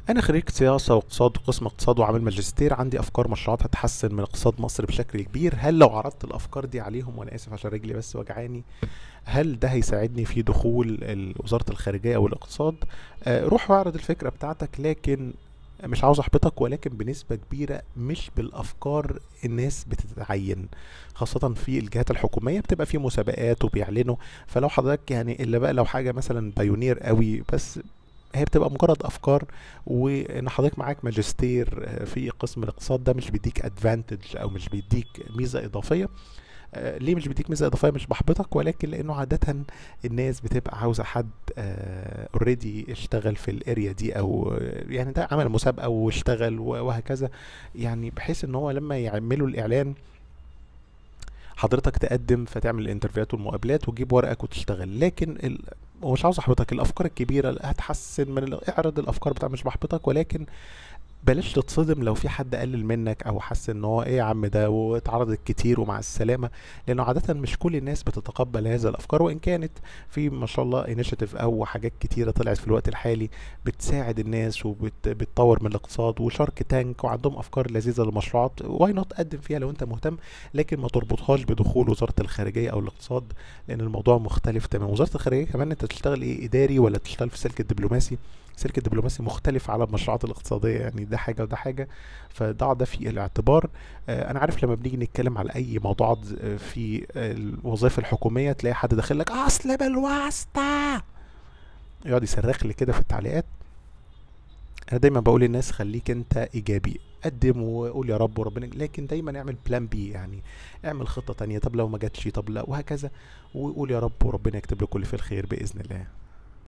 أنا خريج سياسة واقتصاد وقسم اقتصاد وعامل ماجستير عندي أفكار مشروعات هتحسن من اقتصاد مصر بشكل كبير هل لو عرضت الأفكار دي عليهم وأنا آسف عشان رجلي بس وجعاني هل ده هيساعدني في دخول ال- وزارة الخارجية أو الاقتصاد آه، روح واعرض الفكرة بتاعتك لكن مش عاوز احبطك ولكن بنسبة كبيرة مش بالافكار الناس بتتعين خاصة في الجهات الحكومية بتبقى في مسابقات وبيعلنوا فلو حضرتك يعني الا بقى لو حاجة مثلا بايونير قوي بس هي بتبقى مجرد افكار وان حضرتك معاك ماجستير آه، في قسم الاقتصاد ده مش بيديك ادفانتج او مش بيديك ميزة اضافية آه، ليه مش بيديك ميزه اضافيه مش بحبطك ولكن لانه عاده الناس بتبقى عاوزه حد اوريدي اشتغل في الاريا دي او آه، يعني ده عمل مسابقه واشتغل و- وهكذا يعني بحيث ان هو لما يعملوا الاعلان حضرتك تقدم فتعمل الانترفيوهات والمقابلات وتجيب ورقك وتشتغل لكن ال... ومش عاوز احبطك الافكار الكبيره اللي هتحسن من ال... اعرض الافكار بتاع مش بحبطك ولكن بلاش تتصدم لو في حد قلل منك او حس ان هو ايه يا عم ده واتعرضت كتير ومع السلامه لانه عاده مش كل الناس بتتقبل هذا الافكار وان كانت في ما شاء الله انيشيتيف او حاجات كتيره طلعت في الوقت الحالي بتساعد الناس وبتطور من الاقتصاد وشارك تانك وعندهم افكار لذيذه للمشروعات واي نوت قدم فيها لو انت مهتم لكن ما تربطهاش بدخول وزاره الخارجيه او الاقتصاد لان الموضوع مختلف تماما وزاره الخارجيه كمان انت تشتغل ايه اداري ولا تشتغل في السلك الدبلوماسي السلك الدبلوماسي مختلف على المشروعات الاقتصاديه يعني ده حاجه وده حاجه فضع ده في الاعتبار آه، انا عارف لما بنيجي نتكلم على اي موضوعات آه، في الوظائف الحكوميه تلاقي حد داخل لك اصل بالواسطه يقعد يصرخ لي كده في التعليقات انا دايما بقول للناس خليك انت ايجابي قدم وقول يا رب وربنا لكن دايما اعمل بلان بي يعني اعمل خطه تانية طب لو ما جاتش طب لا وهكذا وقول يا رب وربنا يكتب لك كل في الخير باذن الله